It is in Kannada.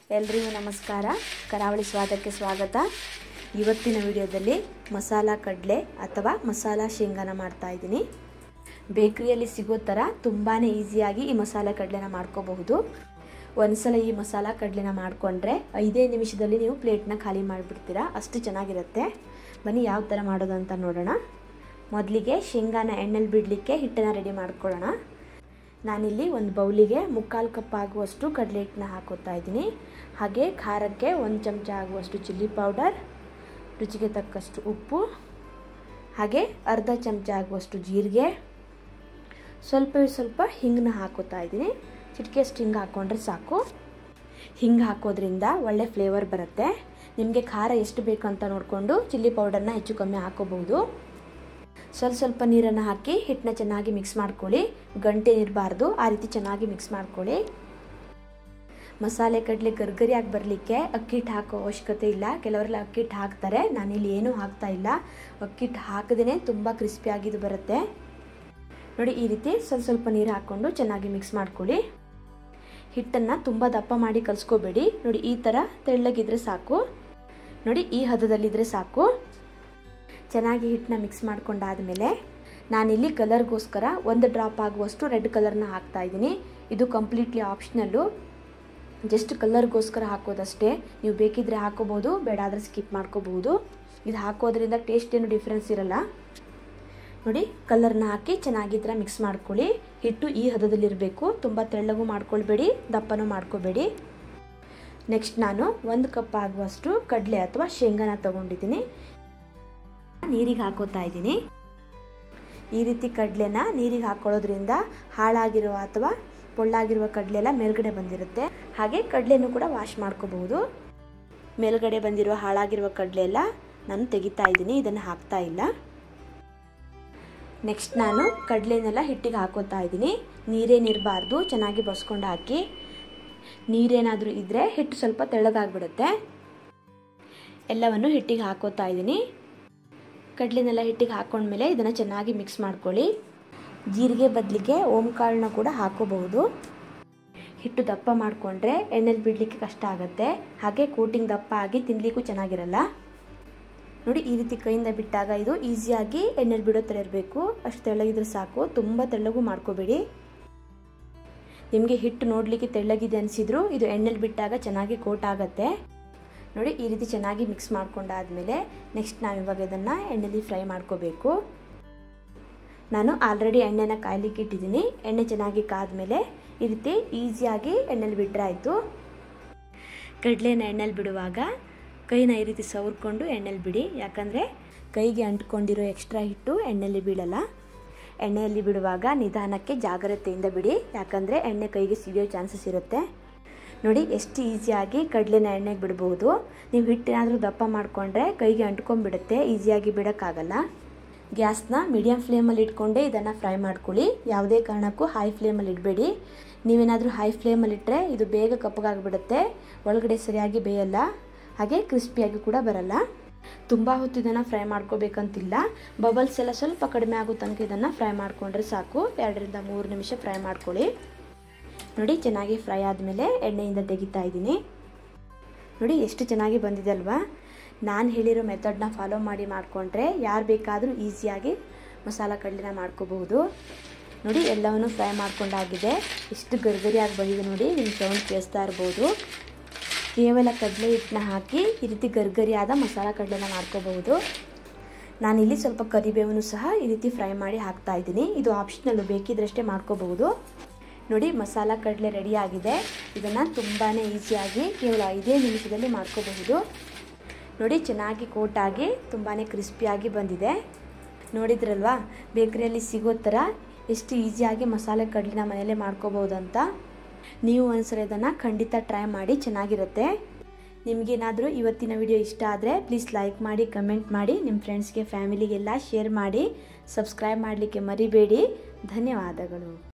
ಎಲ್ರಿಗೂ ನಮಸ್ಕಾರ ಕರಾವಳಿ ಸ್ವಾದಕ್ಕೆ ಸ್ವಾಗತ ಇವತ್ತಿನ ವಿಡಿಯೋದಲ್ಲಿ ಮಸಾಲ ಕಡಲೆ ಅಥವಾ ಮಸಾಲ ಶೇಂಗಾನ ಮಾಡ್ತಾ ಇದ್ದೀನಿ ಬೇಕ್ರಿಯಲ್ಲಿ ಸಿಗೋ ಥರ ತುಂಬಾ ಈಸಿಯಾಗಿ ಈ ಮಸಾಲ ಕಡಲೆನ ಮಾಡ್ಕೋಬಹುದು ಒಂದ್ಸಲ ಈ ಮಸಾಲ ಕಡಲೆನ ಮಾಡಿಕೊಂಡ್ರೆ ಐದೇ ನಿಮಿಷದಲ್ಲಿ ನೀವು ಪ್ಲೇಟ್ನ ಖಾಲಿ ಮಾಡಿಬಿಡ್ತೀರಾ ಅಷ್ಟು ಚೆನ್ನಾಗಿರುತ್ತೆ ಬನ್ನಿ ಯಾವ ಥರ ಮಾಡೋದು ಅಂತ ನೋಡೋಣ ಮೊದಲಿಗೆ ಶೇಂಗಾನ ಎಣ್ಣೆಲಿ ಬಿಡಲಿಕ್ಕೆ ಹಿಟ್ಟನ್ನು ರೆಡಿ ಮಾಡ್ಕೊಳ್ಳೋಣ ನಾನಿಲ್ಲಿ ಒಂದು ಬೌಲಿಗೆ ಮುಕ್ಕಾಲು ಕಪ್ ಆಗುವಷ್ಟು ಕಡಲೆ ಹಿಟ್ಟನ್ನ ಹಾಕೋತಾ ಇದ್ದೀನಿ ಹಾಗೆ ಖಾರಕ್ಕೆ ಒಂದು ಚಮಚ ಆಗುವಷ್ಟು ಚಿಲ್ಲಿ ಪೌಡರ್ ರುಚಿಗೆ ತಕ್ಕಷ್ಟು ಉಪ್ಪು ಹಾಗೆ ಅರ್ಧ ಚಮಚ ಆಗುವಷ್ಟು ಜೀರಿಗೆ ಸ್ವಲ್ಪ ಸ್ವಲ್ಪ ಹಿಂಗನ್ನ ಹಾಕೋತಾ ಇದ್ದೀನಿ ಚಿಟಿಕೆಯಷ್ಟು ಹಿಂಗೆ ಹಾಕ್ಕೊಂಡ್ರೆ ಸಾಕು ಹಿಂಗೆ ಹಾಕೋದ್ರಿಂದ ಒಳ್ಳೆ ಫ್ಲೇವರ್ ಬರುತ್ತೆ ನಿಮಗೆ ಖಾರ ಎಷ್ಟು ಬೇಕು ಅಂತ ನೋಡಿಕೊಂಡು ಚಿಲ್ಲಿ ಪೌಡರ್ನ ಹೆಚ್ಚು ಕಮ್ಮಿ ಹಾಕೋಬಹುದು ಸ್ವಲ್ಪ ಸ್ವಲ್ಪ ನೀರನ್ನು ಹಾಕಿ ಹಿಟ್ಟನ್ನ ಚೆನ್ನಾಗಿ ಮಿಕ್ಸ್ ಮಾಡ್ಕೊಳ್ಳಿ ಗಂಟೆ ಇರಬಾರ್ದು ಆ ರೀತಿ ಚೆನ್ನಾಗಿ ಮಿಕ್ಸ್ ಮಾಡ್ಕೊಳ್ಳಿ ಮಸಾಲೆ ಕಡಲೆ ಗರ್ಗರಿಯಾಗಿ ಬರಲಿಕ್ಕೆ ಅಕ್ಕಿಟ್ಟು ಹಾಕೋ ಅವಶ್ಯಕತೆ ಇಲ್ಲ ಕೆಲವರೆಲ್ಲ ಅಕ್ಕಿಟ್ಟು ಹಾಕ್ತಾರೆ ನಾನಿಲ್ಲಿ ಏನೂ ಹಾಕ್ತಾ ಇಲ್ಲ ಅಕ್ಕಿಟ್ಟು ಹಾಕದೇ ತುಂಬ ಕ್ರಿಸ್ಪಿಯಾಗಿದ್ದು ಬರುತ್ತೆ ನೋಡಿ ಈ ರೀತಿ ಸ್ವಲ್ಪ ಸ್ವಲ್ಪ ನೀರು ಹಾಕ್ಕೊಂಡು ಚೆನ್ನಾಗಿ ಮಿಕ್ಸ್ ಮಾಡ್ಕೊಳ್ಳಿ ಹಿಟ್ಟನ್ನು ತುಂಬ ದಪ್ಪ ಮಾಡಿ ಕಲಿಸ್ಕೋಬೇಡಿ ನೋಡಿ ಈ ಥರ ತೆಳ್ಳಗಿದ್ರೆ ಸಾಕು ನೋಡಿ ಈ ಹದದಲ್ಲಿದ್ದರೆ ಸಾಕು ಚೆನ್ನಾಗಿ ಹಿಟ್ಟನ್ನ ಮಿಕ್ಸ್ ಮಾಡ್ಕೊಂಡಾದಮೇಲೆ ನಾನಿಲ್ಲಿ ಕಲರ್ಗೋಸ್ಕರ ಒಂದು ಡ್ರಾಪ್ ಆಗುವಷ್ಟು ರೆಡ್ ಕಲರ್ನ ಹಾಕ್ತಾ ಇದ್ದೀನಿ ಇದು ಕಂಪ್ಲೀಟ್ಲಿ ಆಪ್ಷನಲ್ಲು ಜಸ್ಟ್ ಕಲರ್ಗೋಸ್ಕರ ಹಾಕೋದಷ್ಟೇ ನೀವು ಬೇಕಿದ್ರೆ ಹಾಕೋಬೋದು ಬೇಡ ಆದರೆ ಸ್ಕಿಪ್ ಮಾಡ್ಕೋಬಹುದು ಇದು ಹಾಕೋದ್ರಿಂದ ಟೇಸ್ಟ್ ಏನು ಡಿಫ್ರೆನ್ಸ್ ಇರಲ್ಲ ನೋಡಿ ಕಲರ್ನ ಹಾಕಿ ಚೆನ್ನಾಗಿ ಥರ ಮಿಕ್ಸ್ ಮಾಡ್ಕೊಳ್ಳಿ ಹಿಟ್ಟು ಈ ಹದದಲ್ಲಿರಬೇಕು ತುಂಬ ತೆಳ್ಳಗೂ ಮಾಡ್ಕೊಳ್ಬೇಡಿ ದಪ್ಪನೂ ಮಾಡ್ಕೋಬೇಡಿ ನೆಕ್ಸ್ಟ್ ನಾನು ಒಂದು ಕಪ್ ಆಗುವಷ್ಟು ಕಡಲೆ ಅಥವಾ ಶೇಂಗಾನ ತೊಗೊಂಡಿದ್ದೀನಿ ನೀರಿಗೆ ಹಾಕೋತಾ ಇದ್ದೀನಿ ಈ ರೀತಿ ಕಡಲೆನ ನೀರಿಗೆ ಹಾಕೊಳ್ಳೋದ್ರಿಂದ ಹಾಳಾಗಿರುವ ಅಥವಾ ಪೊಳ್ಳಾಗಿರುವ ಕಡಲೆ ಎಲ್ಲ ಮೇಲ್ಗಡೆ ಬಂದಿರುತ್ತೆ ಹಾಗೆ ಕಡಲೆನೂ ಕೂಡ ವಾಶ್ ಮಾಡ್ಕೋಬಹುದು ಮೇಲ್ಗಡೆ ಬಂದಿರುವ ಹಾಳಾಗಿರುವ ಕಡಲೆ ಎಲ್ಲ ನಾನು ತೆಗಿತಾ ಇದ್ದೀನಿ ಇದನ್ನು ಹಾಕ್ತಾ ಇಲ್ಲ ನೆಕ್ಸ್ಟ್ ನಾನು ಕಡಲೆನೆಲ್ಲ ಹಿಟ್ಟಿಗೆ ಹಾಕೋತಾ ಇದ್ದೀನಿ ನೀರೇನಿರಬಾರ್ದು ಚೆನ್ನಾಗಿ ಬಸ್ಕೊಂಡು ಹಾಕಿ ನೀರೇನಾದರೂ ಇದ್ದರೆ ಹಿಟ್ಟು ಸ್ವಲ್ಪ ತೆಳ್ಳಗಾಗ್ಬಿಡುತ್ತೆ ಎಲ್ಲವನ್ನು ಹಿಟ್ಟಿಗೆ ಹಾಕೋತಾ ಇದ್ದೀನಿ ಕಡಲೆನೆಲ್ಲ ಹಿಟ್ಟಿಗೆ ಹಾಕೊಂಡ್ಮೇಲೆ ಇದನ್ನು ಚೆನ್ನಾಗಿ ಮಿಕ್ಸ್ ಮಾಡ್ಕೊಳ್ಳಿ ಜೀರಿಗೆ ಬದಲಿಗೆ ಓಂಕಾಳನ್ನ ಕೂಡ ಹಾಕೋಬಹುದು ಹಿಟ್ಟು ದಪ್ಪ ಮಾಡಿಕೊಂಡ್ರೆ ಎಣ್ಣೆಲಿ ಬಿಡಲಿಕ್ಕೆ ಕಷ್ಟ ಆಗುತ್ತೆ ಹಾಗೆ ಕೋಟಿಂಗ್ ದಪ್ಪ ಆಗಿ ತಿನ್ನಲಿಕ್ಕೂ ಚೆನ್ನಾಗಿರಲ್ಲ ನೋಡಿ ಈ ರೀತಿ ಕೈಯಿಂದ ಬಿಟ್ಟಾಗ ಇದು ಈಸಿಯಾಗಿ ಎಣ್ಣೆಲಿ ಬಿಡೋ ಥರ ಇರಬೇಕು ಅಷ್ಟು ತೆಳ್ಳಗಿದ್ರೆ ಸಾಕು ತುಂಬ ತೆಳ್ಳಗೂ ಮಾಡ್ಕೋಬೇಡಿ ನಿಮಗೆ ಹಿಟ್ಟು ನೋಡಲಿಕ್ಕೆ ತೆಳ್ಳಗಿದೆ ಅನಿಸಿದ್ರು ಇದು ಎಣ್ಣೆಲಿ ಬಿಟ್ಟಾಗ ಚೆನ್ನಾಗಿ ಕೋಟ್ ಆಗುತ್ತೆ ನೋಡಿ ಈ ರೀತಿ ಚೆನ್ನಾಗಿ ಮಿಕ್ಸ್ ಮಾಡ್ಕೊಂಡಾದ್ಮೇಲೆ ನೆಕ್ಸ್ಟ್ ನಾವು ಇವಾಗ ಇದನ್ನು ಎಣ್ಣೆಲಿ ಫ್ರೈ ಮಾಡ್ಕೋಬೇಕು ನಾನು ಆಲ್ರೆಡಿ ಎಣ್ಣೆನ ಕಾಯ್ಲಿಕ್ಕೆ ಇಟ್ಟಿದ್ದೀನಿ ಎಣ್ಣೆ ಚೆನ್ನಾಗಿ ಕಾದ್ಮೇಲೆ ಈ ರೀತಿ ಈಸಿಯಾಗಿ ಎಣ್ಣೆಲಿ ಬಿಟ್ಟರೆ ಆಯಿತು ಕಡಲೆನ ಎಣ್ಣೆಲಿ ಬಿಡುವಾಗ ಕೈನ ಈ ರೀತಿ ಸವರ್ಕೊಂಡು ಎಣ್ಣೆಲಿ ಬಿಡಿ ಯಾಕಂದರೆ ಕೈಗೆ ಅಂಟ್ಕೊಂಡಿರೋ ಎಕ್ಸ್ಟ್ರಾ ಹಿಟ್ಟು ಎಣ್ಣೆಲಿ ಬೀಳಲ್ಲ ಎಣ್ಣೆಯಲ್ಲಿ ಬಿಡುವಾಗ ನಿಧಾನಕ್ಕೆ ಜಾಗ್ರತೆಯಿಂದ ಬಿಡಿ ಯಾಕಂದರೆ ಎಣ್ಣೆ ಕೈಗೆ ಸಿಡಿಯೋ ಚಾನ್ಸಸ್ ಇರುತ್ತೆ ನೋಡಿ ಎಷ್ಟು ಈಸಿಯಾಗಿ ಕಡಲೆನ ಎಣ್ಣೆಗೆ ಬಿಡ್ಬೋದು ನೀವು ಹಿಟ್ಟೇನಾದರೂ ದಪ್ಪ ಮಾಡಿಕೊಂಡ್ರೆ ಕೈಗೆ ಅಂಟ್ಕೊಂಡ್ಬಿಡುತ್ತೆ ಈಸಿಯಾಗಿ ಬಿಡೋಕ್ಕಾಗಲ್ಲ ಗ್ಯಾಸ್ನ ಮೀಡಿಯಮ್ ಫ್ಲೇಮಲ್ಲಿ ಇಟ್ಕೊಂಡೇ ಇದನ್ನು ಫ್ರೈ ಮಾಡ್ಕೊಳ್ಳಿ ಯಾವುದೇ ಕಾರಣಕ್ಕೂ ಹೈ ಫ್ಲೇಮಲ್ಲಿ ಇಡಬೇಡಿ ನೀವೇನಾದರೂ ಹೈ ಫ್ಲೇಮಲ್ಲಿ ಇಟ್ಟರೆ ಇದು ಬೇಗ ಕಪ್ಪಗಾಗಿಬಿಡುತ್ತೆ ಒಳಗಡೆ ಸರಿಯಾಗಿ ಬೇಯಲ್ಲ ಹಾಗೆ ಕ್ರಿಸ್ಪಿಯಾಗಿ ಕೂಡ ಬರಲ್ಲ ತುಂಬ ಹೊತ್ತು ಇದನ್ನು ಫ್ರೈ ಮಾಡ್ಕೋಬೇಕಂತಿಲ್ಲ ಬಬಲ್ಸ್ ಎಲ್ಲ ಸ್ವಲ್ಪ ಕಡಿಮೆ ಆಗೋ ತನಕ ಇದನ್ನು ಫ್ರೈ ಮಾಡಿಕೊಂಡ್ರೆ ಸಾಕು ಎರಡರಿಂದ ಮೂರು ನಿಮಿಷ ಫ್ರೈ ಮಾಡ್ಕೊಳ್ಳಿ ನೋಡಿ ಚೆನ್ನಾಗಿ ಫ್ರೈ ಆದಮೇಲೆ ಎಣ್ಣೆಯಿಂದ ತೆಗಿತಾ ಇದ್ದೀನಿ ನೋಡಿ ಎಷ್ಟು ಚೆನ್ನಾಗಿ ಬಂದಿದೆ ಅಲ್ವಾ ನಾನು ಹೇಳಿರೋ ಮೆಥಡ್ನ ಫಾಲೋ ಮಾಡಿ ಮಾಡಿಕೊಂಡ್ರೆ ಯಾರು ಬೇಕಾದರೂ ಈಸಿಯಾಗಿ ಮಸಾಲ ಕಡಲೆನ ಮಾಡ್ಕೋಬಹುದು ನೋಡಿ ಎಲ್ಲವನ್ನು ಫ್ರೈ ಮಾಡ್ಕೊಂಡಾಗಿದೆ ಎಷ್ಟು ಗರ್ಗರಿಯಾಗಿ ಬಂದಿದೆ ನೋಡಿ ನಿಮ್ಮ ಸೌಂಡ್ ಕೇಳಿಸ್ತಾ ಇರ್ಬೋದು ಕೇವಲ ಕಡಲೆ ಹಿಟ್ಟನ್ನ ಹಾಕಿ ಈ ರೀತಿ ಗರ್ಗರಿಯಾದ ಮಸಾಲ ಕಡಲೆನ ಮಾಡ್ಕೋಬಹುದು ನಾನಿಲ್ಲಿ ಸ್ವಲ್ಪ ಕರಿಬೇವನ್ನು ಸಹ ಈ ರೀತಿ ಫ್ರೈ ಮಾಡಿ ಹಾಕ್ತಾ ಇದ್ದೀನಿ ಇದು ಆಪ್ಷನಲ್ಲು ಬೇಕಿದ್ರಷ್ಟೇ ಮಾಡ್ಕೋಬಹುದು ನೋಡಿ ಮಸಾಲ ಕಡಲೆ ರೆಡಿ ಆಗಿದೆ ಇದನ್ನು ತುಂಬಾ ಈಸಿಯಾಗಿ ಕೇವಲ ಐದೇ ನಿಮಿಷದಲ್ಲಿ ಮಾಡ್ಕೋಬಹುದು ನೋಡಿ ಚೆನ್ನಾಗಿ ಕೋಟಾಗಿ ತುಂಬಾ ಕ್ರಿಸ್ಪಿಯಾಗಿ ಬಂದಿದೆ ನೋಡಿದ್ರಲ್ವಾ ಬೇಕರಿಯಲ್ಲಿ ಸಿಗೋ ಥರ ಎಷ್ಟು ಈಸಿಯಾಗಿ ಮಸಾಲೆ ಕಡಲೆನ ಮನೆಯಲ್ಲೇ ಮಾಡ್ಕೋಬೋದು ಅಂತ ನೀವು ಒಂದ್ಸಲ ಇದನ್ನು ಖಂಡಿತ ಟ್ರೈ ಮಾಡಿ ಚೆನ್ನಾಗಿರುತ್ತೆ ನಿಮಗೇನಾದರೂ ಇವತ್ತಿನ ವಿಡಿಯೋ ಇಷ್ಟ ಆದರೆ ಪ್ಲೀಸ್ ಲೈಕ್ ಮಾಡಿ ಕಮೆಂಟ್ ಮಾಡಿ ನಿಮ್ಮ ಫ್ರೆಂಡ್ಸ್ಗೆ ಫ್ಯಾಮಿಲಿಗೆಲ್ಲ ಶೇರ್ ಮಾಡಿ ಸಬ್ಸ್ಕ್ರೈಬ್ ಮಾಡಲಿಕ್ಕೆ ಮರಿಬೇಡಿ ಧನ್ಯವಾದಗಳು